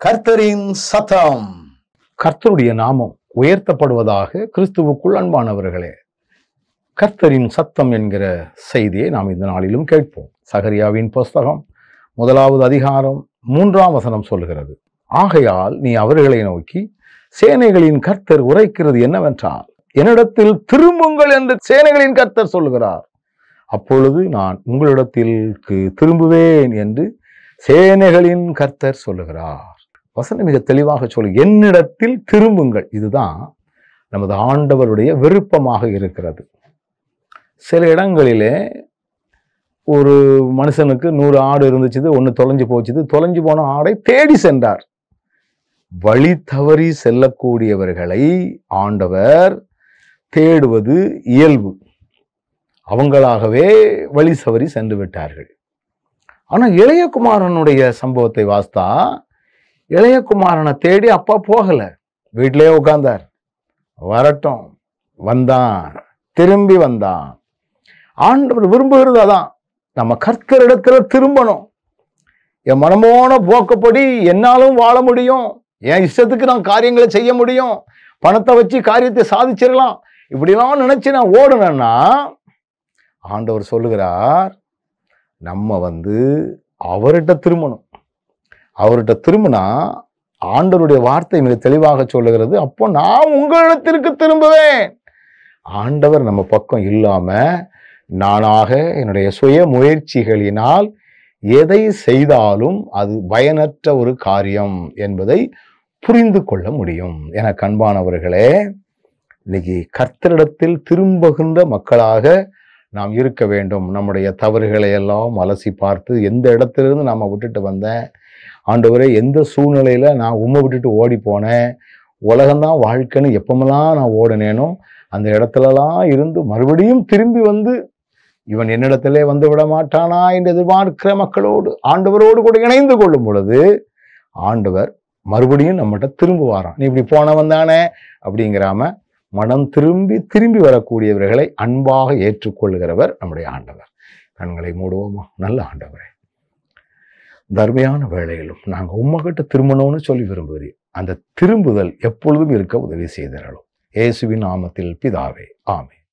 கர்த்தரின் சத்தம் கர்த்தருடைய நாமம் உயர்த்தப்படுவதாக கிறிஸ்துவுக்குள் அன்பானவர்களே கர்த்தரின் சத்தம் என்கிற செய்தியை நாம் இந்த நாளிலும் கேட்போம் சகரியாவின் புஸ்தகம் முதலாவது அதிகாரம் மூன்றாம் வசனம் சொல்கிறது ஆகையால் நீ அவர்களை நோக்கி சேனைகளின் கர்த்தர் உரைக்கிறது என்னவென்றால் என்னிடத்தில் திரும்புங்கள் என்று சேனைகளின் கர்த்தர் சொல்கிறார் அப்பொழுது நான் உங்களிடத்திற்கு திரும்புவேன் என்று சேனைகளின் கர்த்தர் சொல்லுகிறார் வசனம் மிக தெளிவாக சொல்லு என்னிடத்தில் திரும்புங்கள் இதுதான் நமது ஆண்டவருடைய விருப்பமாக இருக்கிறது சில இடங்களிலே ஒரு மனுஷனுக்கு நூறு ஆடு இருந்துச்சுது ஒன்று தொலைஞ்சு போச்சுது தொலைஞ்சு போன ஆடை தேடி சென்றார் வழி தவறி செல்லக்கூடியவர்களை ஆண்டவர் தேடுவது இயல்பு அவங்களாகவே வழி தவறி சென்று விட்டார்கள் ஆனா இளையகுமாரனுடைய சம்பவத்தை வாஸ்தா இளையகுமாரனை தேடி அப்பா போகல வீட்டிலேயே உட்கார்ந்தார் வரட்டும் வந்தான் திரும்பி வந்தான் ஆண்டவர் விரும்புகிறது அதான் நம்ம கர்த்தரிடத்துல திரும்பணும் என் மனமோன போக்கப்படி என்னாலும் வாழ முடியும் என் இஷ்டத்துக்கு நான் காரியங்களை செய்ய முடியும் பணத்தை வச்சு காரியத்தை சாதிச்சிடலாம் இப்படிலாம் நினைச்சு நான் ஓடுனேன்னா ஆண்டவர் சொல்லுகிறார் நம்ம வந்து அவர்கிட்ட திரும்பணும் அவர்கிட்ட திரும்பினா ஆண்டவருடைய வார்த்தை மிக தெளிவாக சொல்லுகிறது அப்போ நான் உங்களிடத்திற்கு திரும்புவேன் ஆண்டவர் நம்ம பக்கம் இல்லாம நானாக என்னுடைய சுய முயற்சிகளினால் எதை செய்தாலும் அது பயனற்ற ஒரு காரியம் என்பதை புரிந்து கொள்ள முடியும் என கண்பானவர்களே இன்னைக்கு கர்த்தரிடத்தில் திரும்புகின்ற மக்களாக நாம் இருக்க வேண்டும் நம்முடைய தவறுகளை எல்லாம் அலசி பார்த்து எந்த இடத்திலிருந்து நாம் விட்டுட்டு வந்தேன் ஆண்டவரே எந்த சூழ்நிலையில நான் உண்மை விட்டுட்டு ஓடி போனேன் உலகம்தான் வாழ்க்கைன்னு எப்பமெல்லாம் நான் ஓடினேனோ அந்த இடத்துலலாம் இருந்து மறுபடியும் திரும்பி வந்து இவன் என்னிடத்திலே வந்து விட மாட்டானா என்று எதிர்பார்க்கிற மக்களோடு ஆண்டவரோடு கூட இணைந்து கொள்ளும் பொழுது ஆண்டவர் மறுபடியும் நம்மகிட்ட திரும்புவாராம் நீ இப்படி போனவன் தானே அப்படிங்கிறாம மனம் திரும்பி திரும்பி வரக்கூடியவர்களை அன்பாக ஏற்றுக்கொள்கிறவர் நம்முடைய ஆண்டவர் கண்களை மூடுவோமா நல்ல ஆண்டவரே தர்மையான வேளையிலும் நாங்கள் உம்மகிட்ட திரும்பணும்னு சொல்லி விரும்புகிறீர் அந்த திரும்புதல் எப்பொழுதும் இருக்க உதவி செய்தாலும் இயேசுவின் நாமத்தில் பிதாவே ஆமே